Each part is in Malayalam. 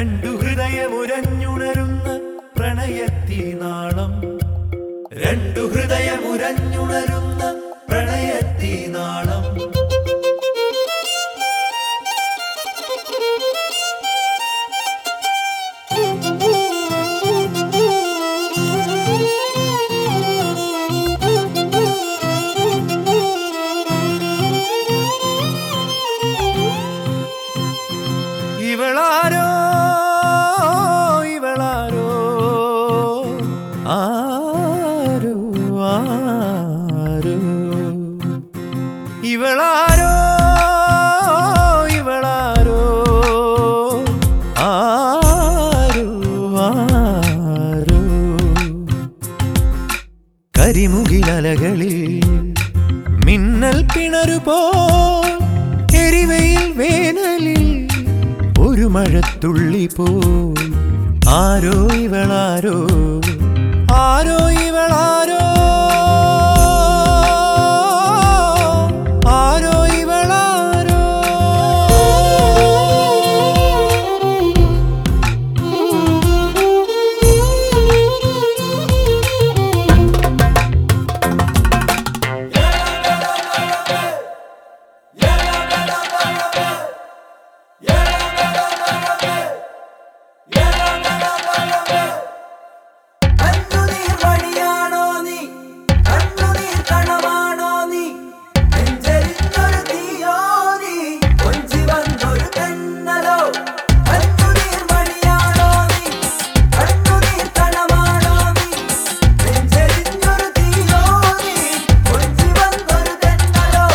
രണ്ടു ഹൃദയമുരഞ്ഞുണരുന്ന പ്രണയത്തീ നാളം രണ്ടു ഹൃദയമുരഞ്ഞുണരുന്ന പ്രണയത്തീ നാളം ഇവളാരോ ഇവളാരോ ആരോ ആരോ ഇവളാരോ ഇവളാരോ ആരോ ആരോ കരിമുകിലലകളിൽ മിന്നൽ പിണറുപോ എരിവയിൽ വേനലിൽ ഒരു മഴത്തുള്ളി പോ ആരോ ഇവളാരോ ആരോ ഇവളാരോ ആരോ ഇവളാരോ കണ്ണുനീർ വഴിയാണോ നീ കണ്ണുനീർ കണമാണോ നീ നെഞ്ചരിഞ്ഞൊരു തീയോ നീ കൊഞ്ചി വന്നൊരു തെന്നലോ കണ്ണുനീർ വഴിയാണോ നീ കണ്ണുനീർ കണമാണോ നീ നെഞ്ചരിഞ്ഞൊരു തീയോ നീ കൊഞ്ചി വന്നൊരു തെന്നലോ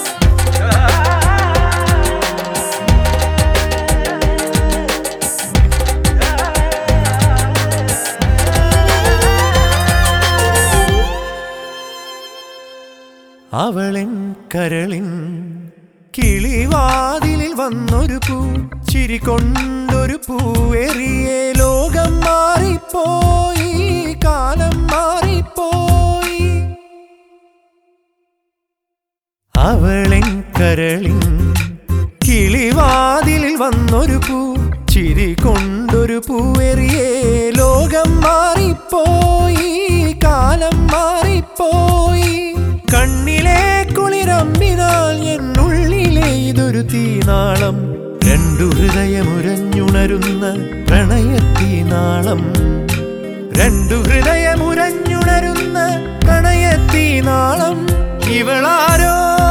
അവളൻ കരളിൻ കിളിവാതിലിൽ വന്നൊരു പൂ ചിരി കൊണ്ടൊരു പൂവെറിയേ ലോകം മാറിപ്പോയി കാലം മാറിപ്പോയി അവളൻ കരളിൻ കിളിവാതിലിൽ വന്നൊരു പൂ ചിരി കൊണ്ടൊരു പൂവെറിയേ ലോകം മാറിപ്പോയി കാലം മാറിപ്പോയി കണ്ണിലെ കുളിരമ്പിനാൽ എന്നുള്ളിലെ ഇതൊരു തീനാളം രണ്ടു ഹൃദയമുരഞ്ഞുണരുന്ന പ്രണയത്തീനാളം രണ്ടു ഹൃദയമുരഞ്ഞുണരുന്ന പ്രണയത്തീനാളം ഇവളാരോ